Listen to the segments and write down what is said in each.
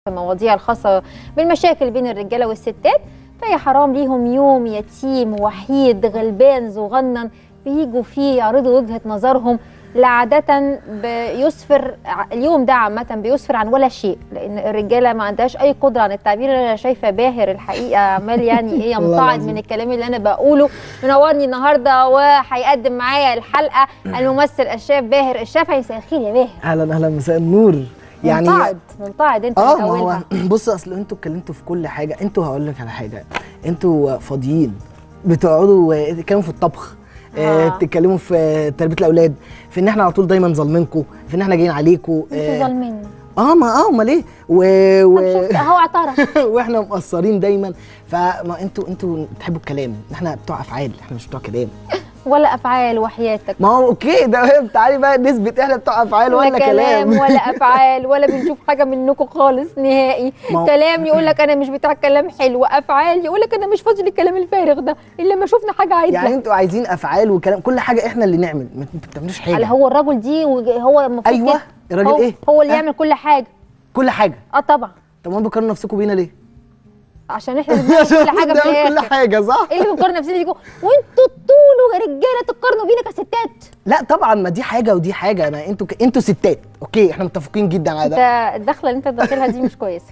المواضيع الخاصة بالمشاكل بين الرجالة والستات فهي حرام ليهم يوم يتيم وحيد غلبان صغنن بيجوا فيه يعرضوا وجهة نظرهم لا عادة بيسفر اليوم ده عامة بيسفر عن ولا شيء لأن الرجالة ما عندهاش أي قدرة عن التعبير أنا شايفة باهر الحقيقة عمال يعني إيه والله يمتعض العظيم. من الكلام اللي أنا بقوله منورني النهاردة وهيقدم معايا الحلقة الممثل الشاب باهر الشافعي مساء الخير يا باهر اهلا اهلا مساء النور يعني ممتعض ممتعض أنت اه من ما هو أولها بص اصل انتوا اتكلمتوا في كل حاجه انتوا هقول لك على حاجه انتوا فاضيين بتقعدوا تتكلموا في الطبخ آه. آه. تتكلموا في تربيه الاولاد في ان احنا على طول دايما ظالمينكم في ان احنا جايين عليكم أنتوا ظالميني اه ما اه امال ايه و... طب و... شفت أهو اعترف واحنا مقصرين دايما فما انتوا انتوا بتحبوا الكلام احنا بتوع افعال احنا مش بتوع كلام ولا أفعال وحياتك ما هو اوكي ده فاهم تعالي بقى نثبت احنا بتوع افعال ولا كلام ولا افعال ولا بنشوف حاجه منكم خالص نهائي ما هو- كلام يقول لك انا مش بتاع كلام حلو افعال يقول لك انا مش فاضي للكلام الفارغ ده الا لما شفنا حاجه عادله يعني انتوا عايزين افعال وكلام كل حاجه احنا اللي نعمل ما انتوا ما بتعملوش حاجه على هو الرجل دي وهو المفروض أيوة، كده. الراجل هو إيه؟ هو اللي ها؟ يعمل كل حاجه كل حاجه اه طبعا طب ما بتقارنوا نفسكم بينا ليه عشان احنا اللي بنعمل كل حاجه في بنعمل كل الاخر حاجه صح ايه اللي بنقارن نفسنا بيكم وانتوا طولوا يا رجاله تقارنوا بينا كستات لا طبعا ما دي حاجه ودي حاجه ما انتوا ك... انتوا ستات اوكي احنا متفقين جدا على انت ده الدخله اللي انت داخلها دي مش كويسه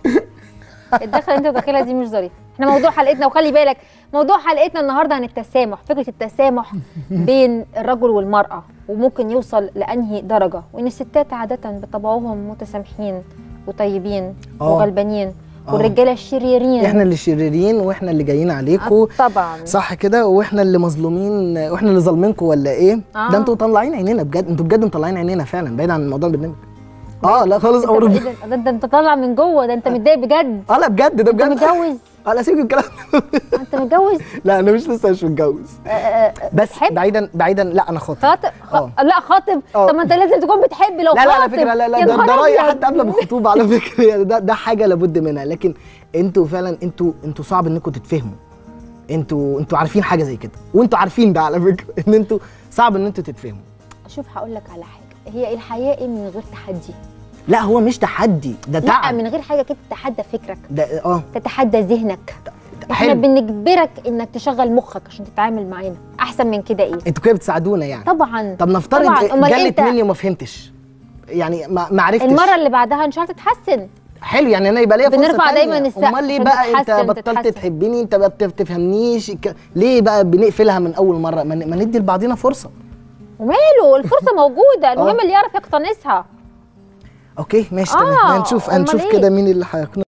الدخله اللي انت داخلها دي مش ظريفه احنا موضوع حلقتنا وخلي بالك موضوع حلقتنا النهارده عن التسامح فكره التسامح بين الرجل والمراه وممكن يوصل لانهي درجه وان الستات عاده بطبعهم متسامحين وطيبين اه. وغلبانين اه. والرجاله الشريرين احنا اللي شريرين واحنا اللي جايين عليكم آه، طبعا صح كده واحنا اللي مظلومين واحنا اللي ظالمينكم ولا ايه آه. ده انتوا مطلعين عينينا بجد انتوا بجد مطلعين عينينا فعلا بعيد عن موضوع البرنامج اه لا خالص انت امر إيه ده, ده, ده انت طالع من جوه ده انت متضايق بجد اه لا بجد ده انت بجد متجوز اه لا سيبك من الكلام انت متجوز لا انا مش لسه مش متجوز آه، آه، بس بتحب؟ بعيدا بعيدا لا انا خاطب خاطب خ... اه. لا خاطب اه. طب ما انت لازم تكون بتحب لو لا لا على خاطب فكره لا لا يا ده, نهار ده رايي أبيض. حتى قبل ما الخطوبه على فكره يعني ده ده حاجه لابد منها لكن انتوا فعلا انتوا انتوا صعب انكم تتفهموا انتوا انتوا عارفين حاجه زي كده وانتوا عارفين ده على فكره ان انتوا صعب ان انتوا تتفهموا شوف هقول لك على حاجه هي الحياه ايه من غير تحدي لا هو مش تحدي ده لا تعب من غير حاجه كده تتحدى فكرك ده اه تتحدى ذهنك احنا حلو بنجبرك انك تشغل مخك عشان تتعامل معانا احسن من كده ايه انتوا كده بتساعدونا يعني طبعا طب نفترض طبعا امال جلت انت مني وما فهمتش يعني ما ما عرفتش المره اللي بعدها ان شاء الله تتحسن حلو يعني انا يبقى ليا فرصه بنرفع تانية. دايما السقف امال ليه عشان بقى انت تتحسن، بطلت تتحسن. تحبني انت بقى بت- بتفهمنيش الك- ليه بقى بنقفلها من اول مره ما ن- ما ندي لبعضينا فرصه وماله الفرصه موجوده المهم اللي يعرف يقتنصها اوكي ماشي آه، تمام هنشوف أمال هنشوف إيه؟ كده مين اللي هيقنع